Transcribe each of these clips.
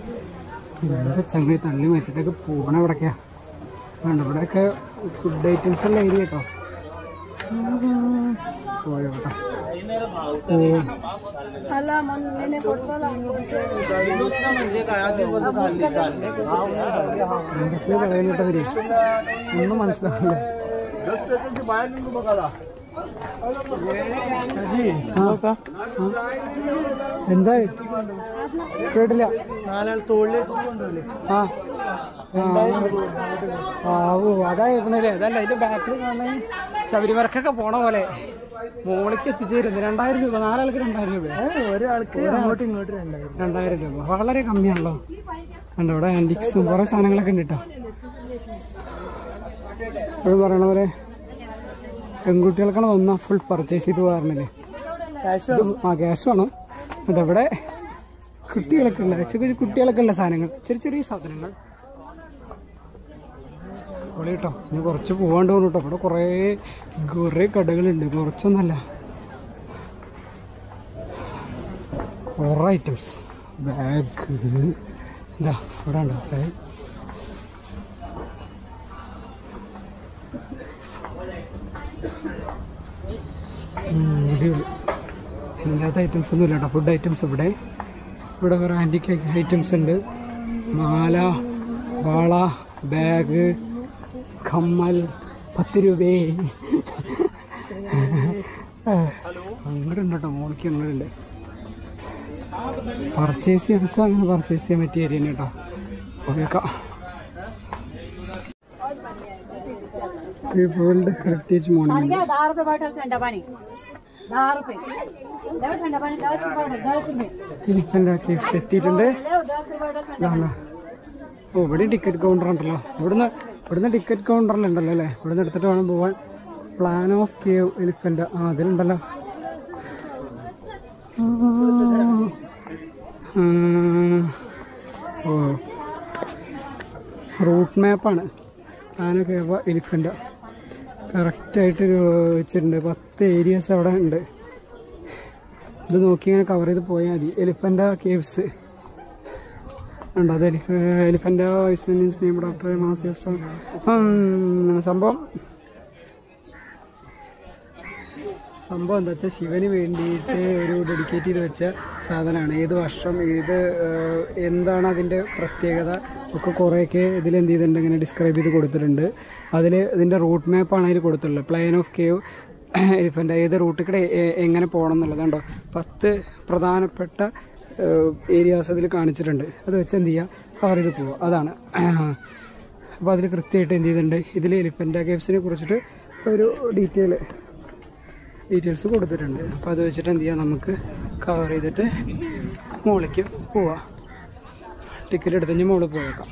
ഇവിടെ ചങ്ങായി തള്ളി വെച്ചിട്ടൊക്കെ പോകണ ഇവിടൊക്കെയാ വേണ്ട ഇവിടെയൊക്കെ ഫുഡ് ഐറ്റംസ് ഉള്ള ഏരിയ കേട്ടോ പോയോ കേട്ടോ ഓ എന്തൊക്കെയോ പറയുന്നിട്ടവര് ഒന്നും മനസ്സിലാവില്ല ആ, ആ. എന്തായി കേട്ടില്ല നാലാൾ തോളിലേക്ക് കൊണ്ടുപോകില്ലേ ആ ആ ഓ അതാ കേൾക്കണല്ലേ അതല്ല അതിന്റെ ബാക്കിൽ കാണാൻ ശബരിമലക്കൊക്കെ പോണ പോലെ മോളിക്ക് എത്തിച്ചേരുന്നു രണ്ടായിരം രൂപ നാലാൾക്ക് രണ്ടായിരം രൂപ ഒരാൾക്ക് അങ്ങോട്ടും ഇങ്ങോട്ടും രണ്ടായിരം രണ്ടായിരം രൂപ വളരെ കമ്മിയാണല്ലോ കണ്ടോ ഇവിടെ ആന്റിക്സും കുറെ സാധനങ്ങളൊക്കെ ഉണ്ട് കേട്ടോ എപ്പോഴും പറയണ പോലെ പെൺകുട്ടികൾക്കാണ് വന്ന ഫുൾ പർച്ചേസ് ചെയ്ത് പോകാറുണ്ടല്ലേ കാശ് ഇത് ആ ക്യാഷ് വേണം അതവിടെ കുട്ടികളൊക്കെ ഉള്ള ചെറിയ ചെറിയ കുട്ടികളൊക്കെ ഉള്ള സാധനങ്ങൾ ചെറിയ ചെറിയ സാധനങ്ങൾ പൊളി കേട്ടോ ഇനി കുറച്ച് പോകാണ്ട് പോകുന്നു കേട്ടോ ഇവിടെ കുറേ കുറേ കടകളുണ്ട് കുറച്ചൊന്നല്ല കുറേ ഐറ്റംസ് ബാഗ് എന്താ ഇവിടെ ഉണ്ടോ ബാഗ് അടിപൊളി ഇല്ലാത്ത ഐറ്റംസ് ഒന്നും ഇല്ല കേട്ടോ ഫുഡ് ഐറ്റംസ് ഇവിടെ ഇവിടെ കുറേ ആൻറ്റിക് ഐറ്റംസ് ഉണ്ട് മാല വാള ബാഗ് കമ്മൽ പത്ത് രൂപേ അങ്ങോട്ട് ഉണ്ട് കേട്ടോ മോളിക്ക് അങ്ങോട്ട് ഉണ്ട് പർച്ചേസ് ചെയ്യാൻ വെച്ചാൽ അങ്ങനെ പർച്ചേസ് ചെയ്യാൻ പറ്റിയ ഏരിയ തന്നെ കേട്ടോ ഓക്കെ വേൾഡ് ഹെറിറ്റേജ് മോണുമെന്റ് घ्या दहा रुपये बॉटल थंड पाणी दहा रुपये देऊ थंड पाणी दस रुपये बॉटल दस रुपये ഇരിപ്പൻ്റെ കേക്ക്സ് എത്തിയിട്ടുണ്ട് देऊ दस रुपये बॉटल थंड ഇതാണ് ഓ ഇവിടെ ടിക്കറ്റ് കൗണ്ടർ ഉണ്ടല്ലോ ഇവിടുന്ന് ഇവിടുന്ന് ടിക്കറ്റ് കൗണ്ടറിലുണ്ടല്ലോ അല്ലേ ഇവിടുന്ന് എടുത്തിട്ട് വേണം പോവാൻ പ്ലാൻ ഓഫ് കേവ് എലിഫന്റ് ആ അതിലുണ്ടല്ലോ ആ, ഓ റൂട്ട് മാപ്പാണ് പ്ലാൻ ഓഫ് കേവ് എലിഫന്റ് കറക്റ്റായിട്ട് വെച്ചിട്ടുണ്ട് പത്ത് ഏരിയസ് അവിടെ ഉണ്ട് ഇത് നോക്കി ഇങ്ങനെ കവർ ചെയ്ത് പോയാൽ മതി എലിഫന്റ് കേവ്സ് ഉണ്ട് അത് എലിഫന്റ് വൈസ്മീൻസ് നെയിം ഡോക്ടർ മാസിയസ് സംഭവം സംഭവം എന്താ വെച്ചാൽ ശിവന് വേണ്ടിയിട്ട് ഒരു ഡെഡിക്കേറ്റ് ചെയ്ത് വെച്ച സാധനമാണ് ഏത് വർഷം ഏത് ഏഹ്, എന്താണ് അതിൻ്റെ പ്രത്യേകത ഒക്കെ കുറേയൊക്കെ ഇതിൽ എന്ത് ചെയ്തിട്ടുണ്ട് ഇങ്ങനെ ഡിസ്ക്രൈബ് ചെയ്ത് കൊടുത്തിട്ടുണ്ട് അതിൽ ഇതിൻ്റെ റൂട്ട് മാപ്പാണ് അതിൽ കൊടുത്തിട്ടുള്ളത് പ്ലെയിൻ ഓഫ് കേവ് എലിഫൻ്റ് ഏത് റൂട്ടിൽ കൂടെ എ- എങ്ങനെ പോകണം എന്നുള്ളത് കണ്ടോ പത്ത് പ്രധാനപ്പെട്ട ഏരിയാസ് അതിൽ കാണിച്ചിട്ടുണ്ട് അത് വെച്ച് എന്ത് ചെയ്യുക കവർ ചെയ്ത് പോവുക അതാണ് അപ്പോൾ അതിൽ കൃത്യമായിട്ട് എന്ത് ചെയ്തിട്ടുണ്ട് ഇതിൽ എലിഫൻ്റ് കേവ്സിനെ കുറിച്ചിട്ട് ഒരു ഡീറ്റെയിൽ ഡീറ്റെയിൽസ് കൊടുത്തിട്ടുണ്ട് അപ്പോൾ അത് വെച്ചിട്ട് എന്ത് ചെയ്യാം നമുക്ക് കവർ ചെയ്തിട്ട് മുകളിലേക്ക് പോവാം ടിക്കറ്റ് എടുത്ത് കഴിഞ്ഞ് മുകളിൽ പോയേക്കാം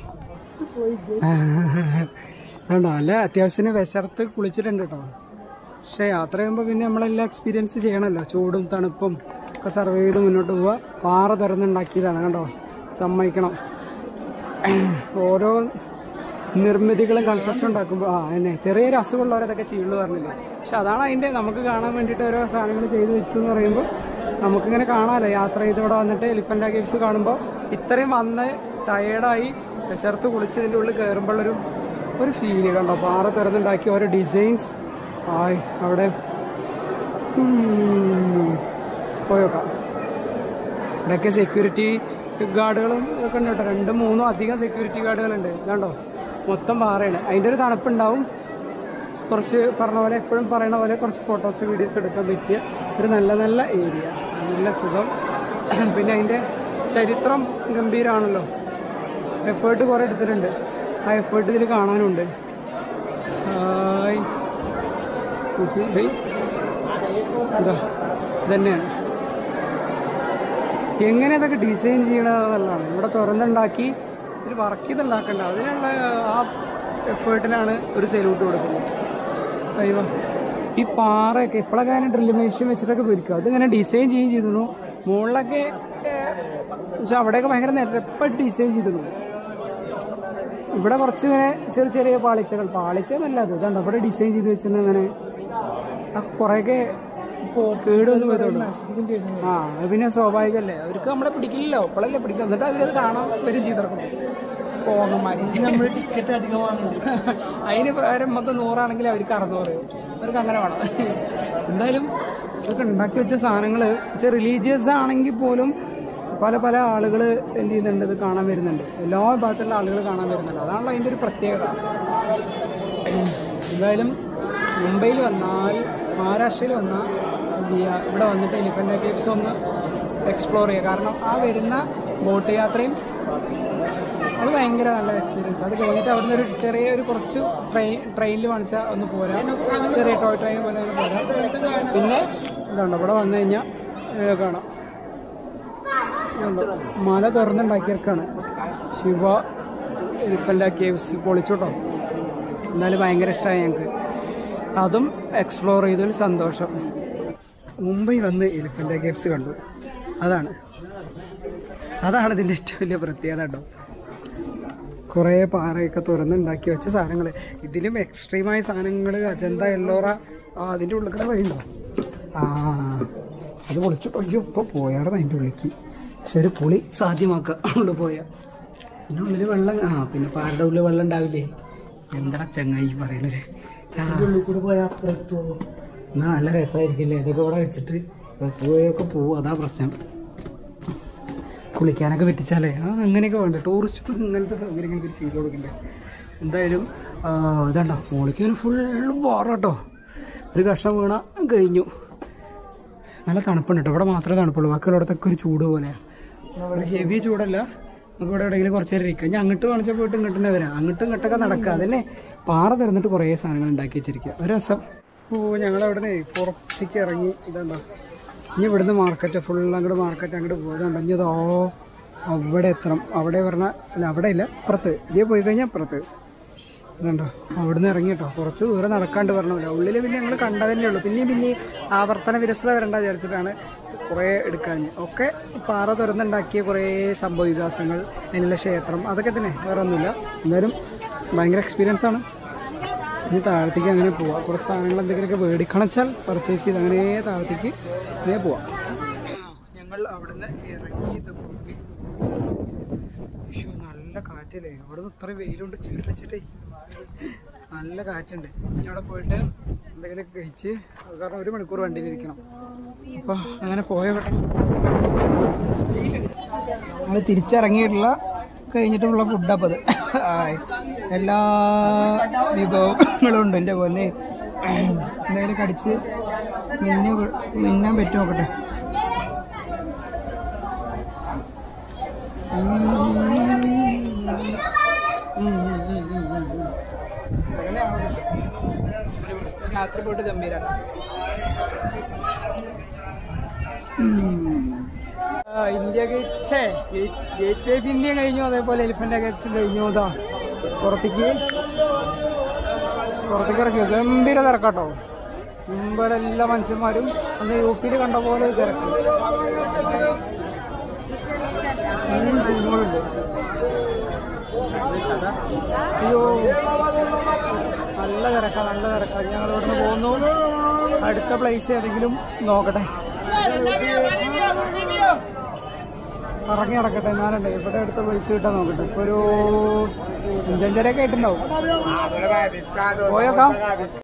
വേണ്ടോ അല്ല അത്യാവശ്യത്തിന് വിശർത്ത് കുളിച്ചിട്ടുണ്ട് കേട്ടോ പക്ഷേ യാത്ര ചെയ്യുമ്പോൾ പിന്നെ നമ്മളെല്ലാം എക്സ്പീരിയൻസ് ചെയ്യണമല്ലോ ചൂടും തണുപ്പും ഒക്കെ സർവൈവ് ചെയ്ത് മുന്നോട്ട് പോവുക പാറ തുറന്നുണ്ടാക്കിയതാണ് കണ്ടോ സമ്മതിക്കണം ഓരോ നിർമ്മിതികളും കൺസ്ട്രക്ഷൻ ഉണ്ടാക്കുമ്പോൾ ആ എന്നെ ചെറിയൊരു അസുഖമുള്ളവരതൊക്കെ ചെയ്യുള്ളൂ പറഞ്ഞില്ലേ പക്ഷെ അതാണ് അതിൻ്റെ നമുക്ക് കാണാൻ വേണ്ടിയിട്ട് ഓരോ സാധനങ്ങൾ ചെയ്തു വെച്ചു എന്ന് പറയുമ്പോൾ നമുക്കിങ്ങനെ കാണാമല്ലോ യാത്ര ചെയ്ത് ഇവിടെ വന്നിട്ട് എലിഫൻ്റ് കേവ്സ് കാണുമ്പോൾ ഇത്രയും വന്ന് ടയേർഡായി വിശർത്ത് കുളിച്ചതിൻ്റെ ഉള്ളിൽ കയറുമ്പോഴൊരു ഒരു ഫീല് കണ്ടോ പാറ തുറന്നുണ്ടാക്കിയ ഓരോ ഡിസൈൻസ് ആയി അവിടെ ഉം, പോയോക്കാം ഇവിടെയൊക്കെ സെക്യൂരിറ്റി ഗാർഡുകളും ഒക്കെ ഉണ്ട് കേട്ടോ രണ്ടും മൂന്നും അധികം സെക്യൂരിറ്റി ഗാർഡുകളുണ്ട് കണ്ടോ മൊത്തം പാറയാണ് അതിൻ്റെ ഒരു തണുപ്പുണ്ടാവും കുറച്ച് പറഞ്ഞ പോലെ എപ്പോഴും പറയുന്ന പോലെ കുറച്ച് ഫോട്ടോസ് വീഡിയോസ് എടുക്കാൻ പറ്റിയ ഒരു നല്ല നല്ല ഏരിയ നല്ല സുഖം പിന്നെ അതിൻ്റെ ചരിത്രം ഗംഭീരമാണല്ലോ എഫേർട്ട് കുറേ എടുത്തിട്ടുണ്ട് ആ എഫേർട്ട് ഇതിൽ കാണാനുണ്ട് ഹായ് ഹേയ്. ഇതാ ഇതന്നെയാണ് എങ്ങനെ ഇതൊക്കെ ഡിസൈൻ ചെയ്യണമെന്നുള്ളതാണ് ഇവിടെ തുറന്നുണ്ടാക്കി ഒരു വർക്ക് ചെയ്തുണ്ടാക്കണ്ട അതിനുള്ള ആ എഫേർട്ടിനാണ് ഒരു സല്യൂട്ട് കൊടുക്കുന്നത് അയ്യോ ഈ പാറയൊക്കെ ഇപ്പോഴൊക്കെ അതിനെ ഡ്രില്ല് മെഷീൻ വെച്ചിട്ടൊക്കെ പൊരിക്കും അതിങ്ങനെ ഡിസൈൻ ചെയ്യുകയും ചെയ്തിരുന്നു മുകളിലൊക്കെ പക്ഷെ അവിടെയൊക്കെ ഭയങ്കര നിരപ്പായിട്ട് ഡിസൈൻ ചെയ്തിരുന്നു ഇവിടെ കുറച്ച് ഇങ്ങനെ ചെറിയ ചെറിയ പാളിച്ചകൾ പാളിച്ചകളല്ല അത് ഇതുണ്ട് ഇവിടെ ഡിസൈൻ ചെയ്ത് വെച്ചിരുന്നത് ഇങ്ങനെ ആ കുറേയൊക്കെ കേടൊന്നും വരത്തുള്ളൂ ആ അത് പിന്നെ സ്വാഭാവികമല്ലേ അവർക്ക് നമ്മളെ പിടിക്കില്ലല്ലോ ഇപ്പോഴല്ലേ പിടിക്കുക എന്നിട്ട് അതിലത് കാണാൻ വരും ചെയ്തിറക്കും പോകന്മാര് നമ്മൾ ടിക്കറ്റ് അധികം വാങ്ങും അതിന് പകരം നമുക്ക് നൂറാണെങ്കിൽ അവർക്ക് അറുന്നൂറ് അവർക്ക് അങ്ങനെ വേണം എന്തായാലും ഇതൊക്കെ ഉണ്ടാക്കി വെച്ച സാധനങ്ങൾ പക്ഷെ റിലീജിയസ് ആണെങ്കിൽ പോലും പല പല ആളുകൾ എന്ത് ചെയ്യുന്നുണ്ട് ഇത് കാണാൻ വരുന്നുണ്ട് എല്ലാ ഭാഗത്തുള്ള ആളുകൾ കാണാൻ വരുന്നുണ്ട് അതാണല്ലോ അതിൻ്റെ ഒരു പ്രത്യേകത ഉം. എന്തായാലും മുംബൈയിൽ വന്നാൽ മഹാരാഷ്ട്രയിൽ വന്നാൽ എന്ത് ചെയ്യുക ഇവിടെ വന്നിട്ട് എലിഫൻ്റ് കേവ്സ് ഒന്ന് എക്സ്പ്ലോർ ചെയ്യുക കാരണം ആ വരുന്ന ബോട്ട് യാത്രയും അത് ഭയങ്കര നല്ല എക്സ്പീരിയൻസ് അത് കഴിഞ്ഞിട്ട് അവിടുന്ന് ഒരു ചെറിയ ഒരു കുറച്ച് ട്രെയിൻ ട്രെയിനിൽ കാണിച്ചാൽ ഒന്ന് പോരാ ചെറിയ ടോയ് ട്രെയിൻ പോലെ ഒന്ന് പോരാ പിന്നെ ഇതുണ്ട് ഇവിടെ വന്നു കഴിഞ്ഞാൽ കാണാം ഇതുണ്ട്. മല തുറന്നുണ്ടാക്കിയവർക്കാണ് ശിവ ഇരിപ്പല്ല കേവ്സ് പൊളിച്ചോട്ടോ എന്നാലും ഭയങ്കര ഇഷ്ടമായി ഞങ്ങൾക്ക് അതും എക്സ്പ്ലോർ ചെയ്തതിൽ സന്തോഷം മുംബൈ വന്ന് എലിഫൻ്റ് കേവ്സ് കണ്ടു അതാണ് അതാണ് ഇതിൻ്റെ ഏറ്റവും വലിയ പ്രത്യേകത കേട്ടോ കുറേ പാറയൊക്കെ തുറന്നുണ്ടാക്കി വെച്ച സാധനങ്ങൾ ഇതിലും എക്സ്ട്രീമായ സാധനങ്ങൾ അജന്ത എല്ലോറ ആ അതിൻ്റെ ഉള്ളിൽ കൂടെ വഴിയുണ്ടോ ആ അത് പൊളിച്ചു അയ്യോ ഇപ്പോൾ പോയായിരുന്നു അതിൻ്റെ ഉള്ളിലേക്ക് പക്ഷെ ഒരു പുളി സാധ്യമാക്കുക ഉള്ളിൽ പോയ പിന്നെ ഉള്ളിൽ വെള്ളം ആ പിന്നെ പാറയുടെ ഉള്ളിൽ വെള്ളം ഉണ്ടാവില്ലേ എന്താ ചങ്ങായി പറയണത് ഉള്ളിൽ കൂടെ പോയാൽ അപ്പുറത്തോ എന്നാ നല്ല രസമായിരിക്കില്ലേ ഇതൊക്കെ ഇവിടെ വെച്ചിട്ട് പോയൊക്കെ പോവും അതാ പ്രശ്നം കുളിക്കാനൊക്കെ പറ്റിച്ചാലേ ആ അങ്ങനെയൊക്കെ വേണ്ട ടൂറിസ്റ്റ് ഇങ്ങനത്തെ സൗകര്യങ്ങൾക്ക് ചെയ്ത് കൊടുക്കണ്ടേ എന്തായാലും ആ, ഇതാണ്ടോ മോളിക്കാൻ ഫുള്ള് പാറ ഒരു കഷ്ണം വീണ കഴിഞ്ഞു നല്ല തണുപ്പുണ്ട് കേട്ടോ ഇവിടെ മാത്രമേ തണുപ്പുള്ളൂ ബാക്കിയുള്ളിടത്തൊക്കെ ഒരു ചൂട് പോലെയാണ് ഇവിടെ ഹെവി ചൂടല്ല നമുക്ക് ഇവിടെ എവിടെയെങ്കിലും കുറച്ച് നേരം ഇരിക്കാം ഞാൻ അങ്ങോട്ട് കാണിച്ചാൽ പോയിട്ട് ഇങ്ങോട്ട് തന്നെ വരാം അങ്ങോട്ടും ഇങ്ങോട്ടൊക്കെ നടക്കുക അതന്നെ പാറ തുറന്നിട്ട് കുറേ സാധനങ്ങൾ ഉണ്ടാക്കി വെച്ചിരിക്കുക ഒരു രസം ഓ ഞങ്ങൾ അവിടെ നിന്ന് പുറത്തേക്ക് ഇറങ്ങി ഇതുണ്ടോ ഇനി ഇവിടുന്ന് മാർക്കറ്റ് ഫുൾ അങ്ങോട്ട് മാർക്കറ്റ് അങ്ങോട്ട് പോയതുണ്ട് ഇനി അതോ അവിടെ എത്തണം അവിടെ പറഞ്ഞാൽ അല്ല അവിടെ ഇല്ല അപ്പുറത്ത് ഇതേ പോയി കഴിഞ്ഞാൽ അപ്പുറത്ത് ഇതുണ്ടോ അവിടുന്ന് ഇറങ്ങി കേട്ടോ കുറച്ച് ദൂരം നടക്കാണ്ട് പറഞ്ഞില്ല ഉള്ളിൽ പിന്നെ ഞങ്ങൾ കണ്ടതന്നെ ഉള്ളൂ പിന്നെയും പിന്നെ ആവർത്തന വിരസത വരണ്ട വിചാരിച്ചിട്ടാണ് കുറേ എടുക്കാൻ ഒക്കെ പാറ തുറന്നുണ്ടാക്കിയ കുറേ സംഭവ വികാസങ്ങൾ അതിനുള്ള ക്ഷേത്രം അതൊക്കെ തന്നെ വേറെ ഒന്നുമില്ല എന്തായാലും ഭയങ്കര എക്സ്പീരിയൻസ് ആണ് ഇനി താഴത്തേക്ക് അങ്ങനെ പോവാം കുറച്ച് സാധനങ്ങൾ എന്തെങ്കിലുമൊക്കെ മേടിക്കണം വെച്ചാൽ പർച്ചേസ് ചെയ്ത് അങ്ങനെ താഴത്തേക്ക് അങ്ങനെ പോവാം ഞങ്ങൾ അവിടുന്ന് ഇറങ്ങിയത് പോയി ശ്ശോ, നല്ല കാറ്റല്ലേ അവിടെ നിന്ന് ഇത്ര വെയിലുണ്ട് ചീടിച്ചിട്ടേ നല്ല കാറ്റുണ്ട് ഇനി അവിടെ പോയിട്ട് എന്തെങ്കിലും കഴിച്ച് അത് കാരണം ഒരു മണിക്കൂർ വണ്ടിയിൽ ഇരിക്കണം അപ്പോൾ അങ്ങനെ പോയ നമ്മൾ തിരിച്ചിറങ്ങിയിട്ടുള്ള കഴിഞ്ഞിട്ടുള്ള ഫുഡപ്പോൾ അത് ആയ്. എല്ലാ വിഭവങ്ങളും ഉണ്ട് എൻ്റെ പോലെ എന്തെങ്കിലും കടിച്ച് മിന്നെ മിന്നാൻ പറ്റും നോക്കട്ടെ രാത്രി പോയിട്ട് ഗംഭീരാണ് India gate gateway of India കഴിഞ്ഞു അതേപോലെ എലിഫന്റ് ഗേറ്റ്സും കഴിഞ്ഞു അതാ പുറത്തേക്ക് പുറത്തേക്ക് ഇറക്കി ഗംഭീര തിരക്കാട്ടോ മുമ്പ് എല്ലാ മനുഷ്യന്മാരും അന്ന് യു പിയിൽ കണ്ട പോലെ തിരക്ക് ഇനിയും ടീമുകളുണ്ട് അയ്യോ നല്ല തിരക്കാ നല്ല തിരക്കാ ഞങ്ങൾ ഇവിടുന്ന് പോകുന്നു അടുത്ത പ്ലേസ് ഏതെങ്കിലും നോക്കട്ടെ ഇറങ്ങി നടക്കട്ടെ ഞാനുണ്ട് ഇവിടെ അടുത്ത പ്ലേസ് കിട്ടാൻ നോക്കട്ടെ ഇപ്പൊ ഒരു അഞ്ചഞ്ചരയൊക്കെ ആയിട്ടുണ്ടാവും പോയേക്കാം